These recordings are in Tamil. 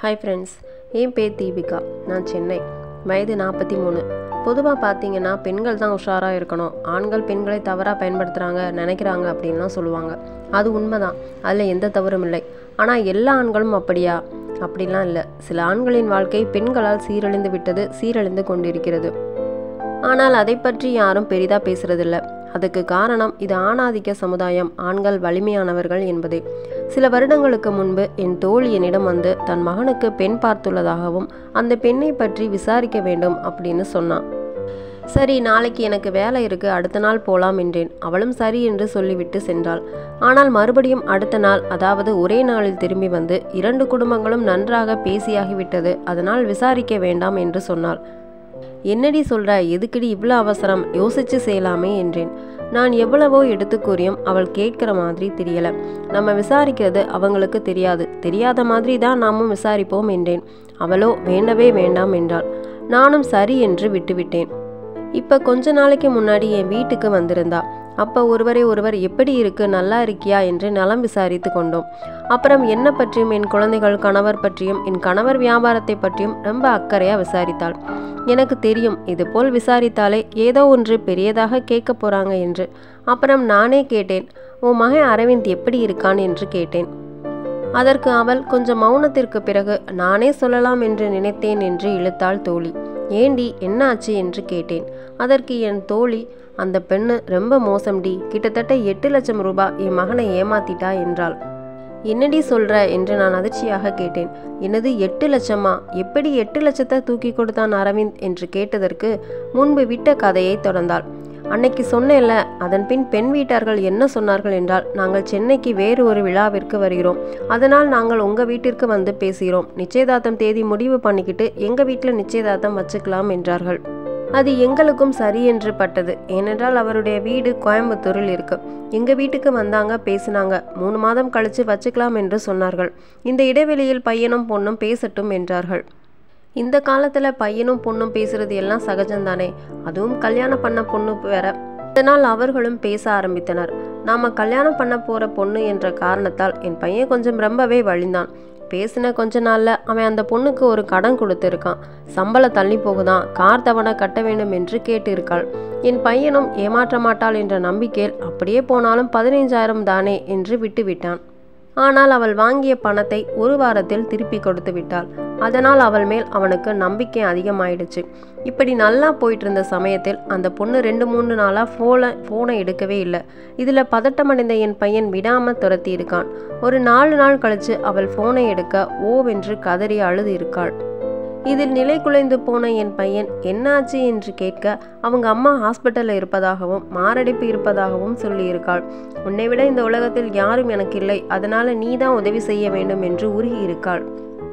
ஹாய் ஃப்ரெண்ட்ஸ் என் பேர் தீபிகா நான் சென்னை வயது நாற்பத்தி மூணு பொதுவாக பார்த்தீங்கன்னா பெண்கள் தான் உஷாராக இருக்கணும் ஆண்கள் பெண்களை தவறாக பயன்படுத்துகிறாங்க நினைக்கிறாங்க அப்படின்லாம் சொல்லுவாங்க அது உண்மைதான் அதில் எந்த தவறும் இல்லை ஆனால் எல்லா ஆண்களும் அப்படியா அப்படிலாம் இல்லை சில ஆண்களின் வாழ்க்கை பெண்களால் சீரழிந்து விட்டது சீரழிந்து கொண்டிருக்கிறது ஆனால் அதை பற்றி யாரும் பெரிதா பேசுறதில்ல அதுக்கு காரணம் இது ஆணாதிக்க சமுதாயம் ஆண்கள் வலிமையானவர்கள் என்பதே சில வருடங்களுக்கு முன்பு என் தோழி என்னிடம் வந்து தன் மகனுக்கு பெண் பார்த்துள்ளதாகவும் அந்த பெண்ணை பற்றி விசாரிக்க வேண்டும் அப்படின்னு சொன்னான் சரி நாளைக்கு எனக்கு வேலை இருக்கு அடுத்த நாள் போலாம் என்றேன் அவளும் சரி என்று சொல்லிவிட்டு சென்றாள் ஆனால் மறுபடியும் அடுத்த நாள் அதாவது ஒரே நாளில் திரும்பி வந்து இரண்டு குடும்பங்களும் நன்றாக பேசியாகிவிட்டது அதனால் விசாரிக்க வேண்டாம் என்று சொன்னாள் என்னடி சொல்ற எதுக்கடி இவ்வளோ அவசரம் யோசிச்சு செய்யலாமே என்றேன் நான் எவ்வளவோ எடுத்து கூறியும் அவள் கேட்கிற மாதிரி தெரியல நம்ம விசாரிக்கிறது அவங்களுக்கு தெரியாது தெரியாத மாதிரி தான் நாமும் விசாரிப்போம் என்றேன் அவளோ வேண்டவே வேண்டாம் என்றாள் நானும் சரி என்று விட்டுவிட்டேன் இப்போ கொஞ்ச நாளைக்கு முன்னாடி என் வீட்டுக்கு வந்திருந்தா அப்போ ஒருவரை ஒருவர் எப்படி இருக்கு நல்லா இருக்கியா என்று நலம் விசாரித்து கொண்டோம் அப்புறம் என்ன பற்றியும் என் குழந்தைகள் கணவர் பற்றியும் என் கணவர் வியாபாரத்தை பற்றியும் ரொம்ப அக்கறையாக விசாரித்தாள் எனக்கு தெரியும் இதுபோல் விசாரித்தாலே ஏதோ ஒன்று பெரியதாக கேட்க போறாங்க என்று அப்புறம் நானே கேட்டேன் உன் மகன் அரவிந்த் எப்படி இருக்கான் என்று கேட்டேன் அதற்கு அவள் கொஞ்சம் மௌனத்திற்கு பிறகு நானே சொல்லலாம் என்று நினைத்தேன் என்று இழுத்தாள் தோழி ஏண்டி என்னாச்சு என்று கேட்டேன் அதற்கு என் தோழி அந்த பெண்ணு ரொம்ப மோசம்டி கிட்டத்தட்ட எட்டு லட்சம் ரூபாய் என் மகனை ஏமாத்திட்டா என்றாள் என்னடி சொல்ற என்று நான் அதிர்ச்சியாக கேட்டேன் என்னது எட்டு லட்சமா எப்படி எட்டு லட்சத்தை தூக்கி கொடுத்தான் அரவிந்த் என்று கேட்டதற்கு முன்பு விட்ட கதையை தொடர்ந்தாள் அன்னைக்கு சொன்னேன்ல அதன் பின் பெண் வீட்டார்கள் என்ன சொன்னார்கள் என்றால் நாங்கள் சென்னைக்கு வேறு ஒரு விழாவிற்கு வருகிறோம் அதனால் நாங்கள் உங்கள் வீட்டிற்கு வந்து பேசுகிறோம் நிச்சயதார்த்தம் தேதி முடிவு பண்ணிக்கிட்டு எங்கள் வீட்டில் நிச்சயதார்த்தம் வச்சுக்கலாம் என்றார்கள் அது எங்களுக்கும் சரி என்று பட்டது ஏனென்றால் அவருடைய வீடு கோயம்புத்தூரில் இருக்கு எங்க வீட்டுக்கு வந்தாங்க பேசினாங்க மூணு மாதம் கழிச்சு வச்சுக்கலாம் என்று சொன்னார்கள் இந்த இடைவெளியில் பையனும் பொண்ணும் பேசட்டும் என்றார்கள் இந்த காலத்துல பையனும் பொண்ணும் பேசுறது எல்லாம் சகஜம்தானே அதுவும் கல்யாணம் பண்ண பொண்ணு வேற இதனால் அவர்களும் பேச ஆரம்பித்தனர் நாம கல்யாணம் பண்ண போற பொண்ணு என்ற காரணத்தால் என் பையன் கொஞ்சம் ரொம்பவே வழிந்தான் பேசின கொஞ்ச நாள்ல அவன் அந்த பொண்ணுக்கு ஒரு கடன் கொடுத்திருக்கான் சம்பளம் தள்ளி போகுதான் கார் தவணை கட்ட வேண்டும் என்று கேட்டிருக்காள் என் பையனும் ஏமாற்ற மாட்டாள் என்ற நம்பிக்கையில் அப்படியே போனாலும் பதினைஞ்சாயிரம் தானே என்று விட்டுவிட்டான் ஆனால் அவள் வாங்கிய பணத்தை ஒரு வாரத்தில் திருப்பி கொடுத்து விட்டாள் அதனால் அவள் மேல் அவனுக்கு நம்பிக்கை அதிகமாயிடுச்சு இப்படி நல்லா போயிட்டு இருந்த சமயத்தில் அந்த பொண்ணு ரெண்டு மூணு நாளாக ஃபோனை ஃபோனை எடுக்கவே இல்லை இதில் பதட்டமடைந்த என் பையன் விடாமல் துரத்தி இருக்கான் ஒரு நாலு நாள் கழிச்சு அவள் ஃபோனை எடுக்க ஓவென்று கதறி அழுது இருக்காள் இதில் நிலை குலைந்து போன என் பையன் என்னாச்சு என்று கேட்க அவங்க அம்மா ஹாஸ்பிட்டலில் இருப்பதாகவும் மாரடைப்பு இருப்பதாகவும் சொல்லியிருக்காள் உன்னை விட இந்த உலகத்தில் யாரும் எனக்கு இல்லை அதனால நீ தான் உதவி செய்ய வேண்டும் என்று உருகி இருக்காள்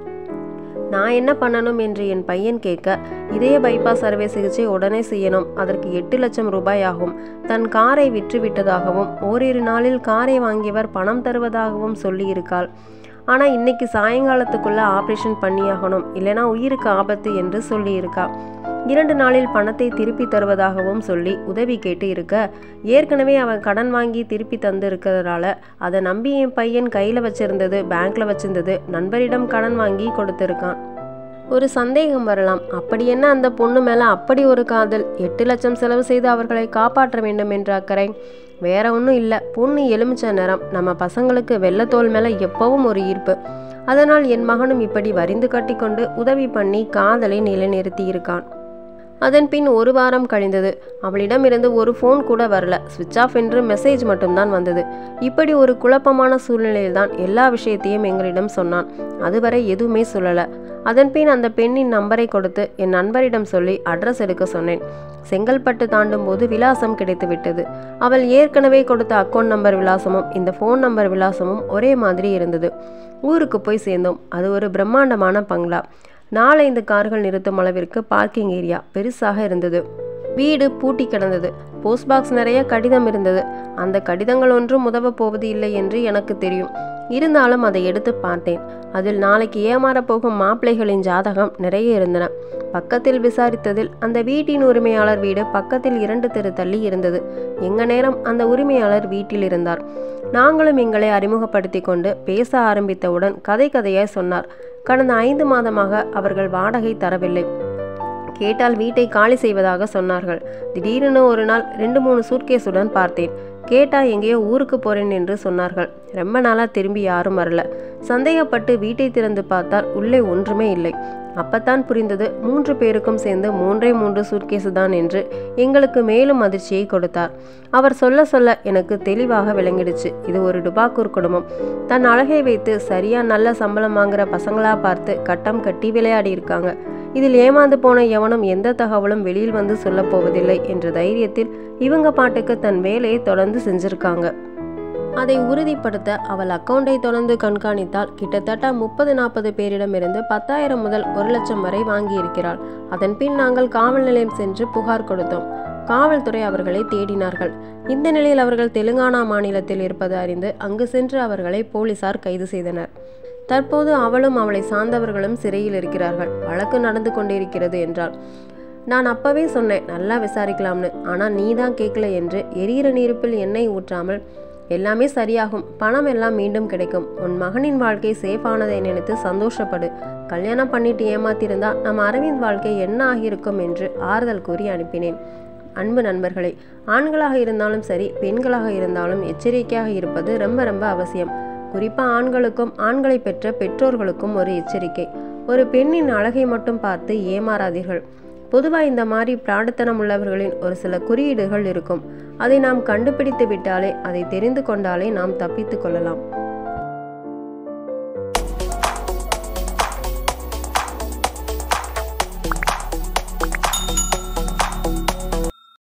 நான் என்ன பண்ணணும் என்று என் பையன் கேட்க இதய பைபாஸ் அறுவை சிகிச்சை உடனே செய்யணும் அதற்கு எட்டு லட்சம் ரூபாய் ஆகும் தன் காரை விற்று விட்டதாகவும் ஓரிரு நாளில் காரை வாங்கியவர் பணம் தருவதாகவும் சொல்லியிருக்காள் ஆனால் இன்னைக்கு சாயங்காலத்துக்குள்ள ஆப்ரேஷன் பண்ணியாகணும் இல்லைனா உயிருக்கு ஆபத்து என்று சொல்லியிருக்கா இரண்டு நாளில் பணத்தை திருப்பி தருவதாகவும் சொல்லி உதவி கேட்டு இருக்க ஏற்கனவே அவன் கடன் வாங்கி திருப்பி தந்து இருக்கிறதுனால அதை நம்பி என் பையன் கையில் வச்சிருந்தது பேங்க்ல வச்சிருந்தது நண்பரிடம் கடன் வாங்கி கொடுத்திருக்கான் ஒரு சந்தேகம் வரலாம் அப்படி என்ன அந்த பொண்ணு மேல அப்படி ஒரு காதல் எட்டு லட்சம் செலவு செய்து அவர்களை காப்பாற்ற வேண்டும் என்ற அக்கறை வேற ஒன்றும் இல்லை பொண்ணு எலுமிச்ச நிறம் நம்ம பசங்களுக்கு வெள்ளத்தோல் மேலே எப்பவும் ஒரு ஈர்ப்பு அதனால் என் மகனும் இப்படி வரிந்து கட்டிக்கொண்டு உதவி பண்ணி காதலை நிலைநிறுத்தி இருக்கான் அதன் பின் ஒரு வாரம் கழிந்தது அவளிடமிருந்து ஒரு ஃபோன் கூட வரல சுவிட்ச் ஆஃப் என்று மெசேஜ் மட்டும்தான் வந்தது இப்படி ஒரு குழப்பமான சூழ்நிலையில்தான் எல்லா விஷயத்தையும் எங்களிடம் சொன்னான் அதுவரை எதுவுமே சொல்லல அதன் பின் அந்த பெண்ணின் நம்பரை கொடுத்து என் நண்பரிடம் சொல்லி அட்ரஸ் எடுக்க சொன்னேன் செங்கல்பட்டு தாண்டும் போது விலாசம் கிடைத்து விட்டது அவள் ஏற்கனவே கொடுத்த அக்கௌண்ட் நம்பர் விலாசமும் இந்த ஃபோன் நம்பர் விலாசமும் ஒரே மாதிரி இருந்தது ஊருக்கு போய் சேர்ந்தோம் அது ஒரு பிரம்மாண்டமான பங்களா நாலைந்து கார்கள் நிறுத்தும் அளவிற்கு பார்க்கிங் ஏரியா பெருசாக இருந்தது வீடு பூட்டி கிடந்தது போஸ்ட் பாக்ஸ் நிறைய கடிதம் இருந்தது அந்த கடிதங்கள் ஒன்றும் உதவப் போவது இல்லை என்று எனக்கு தெரியும் இருந்தாலும் அதை எடுத்து பார்த்தேன் அதில் நாளைக்கு ஏமாறப் போகும் மாப்பிள்ளைகளின் ஜாதகம் நிறைய இருந்தன பக்கத்தில் விசாரித்ததில் அந்த வீட்டின் உரிமையாளர் வீடு பக்கத்தில் இரண்டு தெரு தள்ளி இருந்தது எங்க நேரம் அந்த உரிமையாளர் வீட்டில் இருந்தார் நாங்களும் எங்களை அறிமுகப்படுத்தி கொண்டு பேச ஆரம்பித்தவுடன் கதை கதையாய் சொன்னார் கடந்த ஐந்து மாதமாக அவர்கள் வாடகை தரவில்லை கேட்டால் வீட்டை காலி செய்வதாக சொன்னார்கள் திடீரென ஒரு நாள் ரெண்டு மூணு சூட்கேஸுடன் பார்த்தேன் கேட்டா எங்கேயோ ஊருக்கு போறேன் என்று சொன்னார்கள் ரொம்ப நாளா திரும்பி யாரும் வரல சந்தேகப்பட்டு வீட்டை திறந்து பார்த்தால் உள்ளே ஒன்றுமே இல்லை அப்பத்தான் புரிந்தது மூன்று பேருக்கும் சேர்ந்து மூன்றே மூன்று சூட்கேஸு தான் என்று எங்களுக்கு மேலும் அதிர்ச்சியை கொடுத்தார் அவர் சொல்ல சொல்ல எனக்கு தெளிவாக விளங்கிடுச்சு இது ஒரு டுபாக்கூர் குடும்பம் தன் அழகை வைத்து சரியா நல்ல சம்பளம் வாங்குற பசங்களா பார்த்து கட்டம் கட்டி விளையாடி இருக்காங்க இதில் ஏமாந்து போன எவனும் எந்த தகவலும் வெளியில் வந்து சொல்லப் போவதில்லை என்ற தைரியத்தில் இவங்க பாட்டுக்கு தன் வேலையை தொடர்ந்து செஞ்சிருக்காங்க அதை உறுதிப்படுத்த அவள் அக்கவுண்டை தொடர்ந்து கண்காணித்தால் கிட்டத்தட்ட முப்பது நாற்பது பேரிடமிருந்து பத்தாயிரம் முதல் ஒரு லட்சம் வரை வாங்கியிருக்கிறாள் அதன் பின் நாங்கள் காவல் நிலையம் சென்று புகார் கொடுத்தோம் காவல்துறை அவர்களை தேடினார்கள் இந்த நிலையில் அவர்கள் தெலுங்கானா மாநிலத்தில் இருப்பது அறிந்து அங்கு சென்று அவர்களை போலீசார் கைது செய்தனர் தற்போது அவளும் அவளை சார்ந்தவர்களும் சிறையில் இருக்கிறார்கள் வழக்கு நடந்து கொண்டிருக்கிறது என்றாள் நான் அப்பவே சொன்னேன் நல்லா விசாரிக்கலாம்னு ஆனால் நீ தான் கேட்கல என்று எரியிற நெருப்பில் எண்ணெய் ஊற்றாமல் எல்லாமே சரியாகும் பணம் எல்லாம் மீண்டும் கிடைக்கும் உன் மகனின் வாழ்க்கை சேஃப் ஆனதை நினைத்து சந்தோஷப்படு கல்யாணம் பண்ணிட்டு ஏமாத்திருந்தா நம்ம அரவிந்த் வாழ்க்கை என்ன ஆகியிருக்கும் என்று ஆறுதல் கூறி அனுப்பினேன் அன்பு நண்பர்களே ஆண்களாக இருந்தாலும் சரி பெண்களாக இருந்தாலும் எச்சரிக்கையாக இருப்பது ரொம்ப ரொம்ப அவசியம் குறிப்பாக ஆண்களுக்கும் ஆண்களை பெற்ற பெற்றோர்களுக்கும் ஒரு எச்சரிக்கை ஒரு பெண்ணின் அழகை மட்டும் பார்த்து ஏமாறாதீர்கள் பொதுவாக இந்த மாதிரி பிராடத்தனம் உள்ளவர்களின் ஒரு சில குறியீடுகள் இருக்கும் அதை நாம் கண்டுபிடித்து விட்டாலே அதை தெரிந்து கொண்டாலே நாம் தப்பித்து கொள்ளலாம்